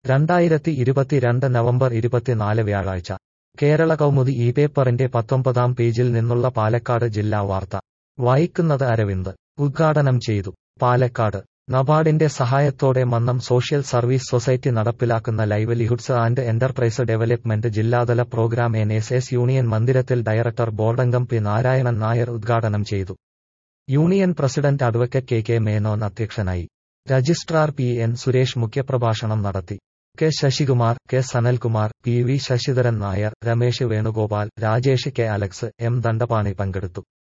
രണ്ടായിരത്തി ഇരുപത്തിരണ്ട് നവംബർ ഇരുപത്തിനാല് വ്യാഴാഴ്ച കേരള കൗമുദി ഈ പേപ്പറിന്റെ പത്തൊമ്പതാം പേജിൽ നിന്നുള്ള പാലക്കാട് ജില്ലാ വാർത്ത വായിക്കുന്നത് അരവിന്ദ് ഉദ്ഘാടനം ചെയ്തു പാലക്കാട് നബാർഡിന്റെ സഹായത്തോടെ മന്നം സോഷ്യൽ സർവീസ് സൊസൈറ്റി നടപ്പിലാക്കുന്ന ലൈവ്ലിഹുഡ്സ് ആൻഡ് എന്റർപ്രൈസ് ഡെവലപ്മെന്റ് ജില്ലാതല programme N S S union മന്ദിരത്തിൽ ഡയറക്ടർ ബോർഡംഗം പി നാരായണൻ നായർ ഉദ്ഘാടനം ചെയ്തു union president advocate K K Menon അധ്യക്ഷനായി രജിസ്ട്രാർ പി എൻ സുരേഷ് മുഖ്യപ്രഭാഷണം നടത്തി K Sasikumar K Sanalkumar P V Sasidharan Nair Ramesh Venugopal Rajesh K Alex M Dandapani പങ്കെടുത്തു